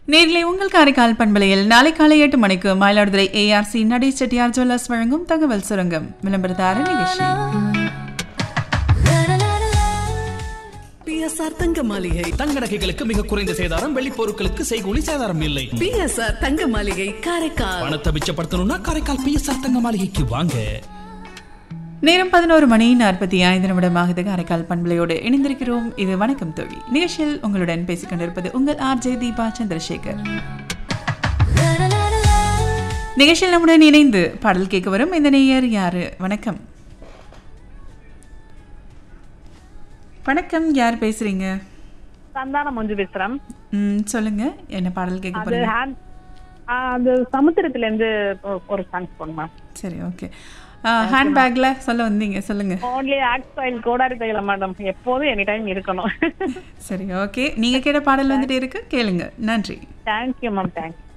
நேரிலே உங்கள் காரைக்கால் பண்பலையில் நாளை காலை எட்டு மணிக்கு மயிலாடுதுறை ஏஆர்சி நடேஷ் செட்டியார் ஜுவல்லர்ஸ் வழங்கும் தகவல் சுரங்கம் விளம்பரதார நிகழ்ச்சி பிஎஸ்ஆர் தங்க மாளிகை தங்க நகைகளுக்கு மிக குறைந்த சேதாரம் வெள்ளி பொருட்களுக்கு செய்கூலி சேதாரம் இல்லை பிஎஸ்ஆர் தங்க மாளிகை காரைக்கால் பணத்தை மிச்சப்படுத்தணும்னா காரைக்கால் பிஎஸ்ஆர் தங்க மாளிகைக்கு வாங்க நேரம் பதினோரு மணி நாற்பத்தி ஐந்து நிமிடமாகுது காரைக்கால் பண்பலையோடு இணைந்திருக்கிறோம் இது வணக்கம் தோழி நிகழ்ச்சியில் உங்களுடன் பேசிக் கொண்டிருப்பது உங்கள் ஆர்ஜே தீபா சந்திரசேகர் நிகழ்ச்சியில் நம்முடன் இணைந்து பாடல் கேட்க வரும் இந்த நேயர் யாரு வணக்கம் வணக்கம் யார் பேசுறீங்க சந்தானம் மஞ்சு பேசுறேன் ம், சொல்லுங்க என்ன பாடல் கேட்க அது போறீங்க ஹேண்ட் அது சமுத்திரத்துல இருந்து ஒ- ஒரு சாங்ஸ் போடுமா சரி ஓகே ஹேண்ட் பேக்ல சொல்ல வந்தீங்க சொல்லுங்க ஓன்லி ஆக்ட் ஸ்டைல் கோடாரி தைல மேடம் எப்போதும் எனி டைம் இருக்கணும் சரி ஓகே நீங்க கேட்ட பாடல் வந்துட்டு இருக்கு கேளுங்க நன்றி தேங்க்யூ மேம் தேங்க்யூ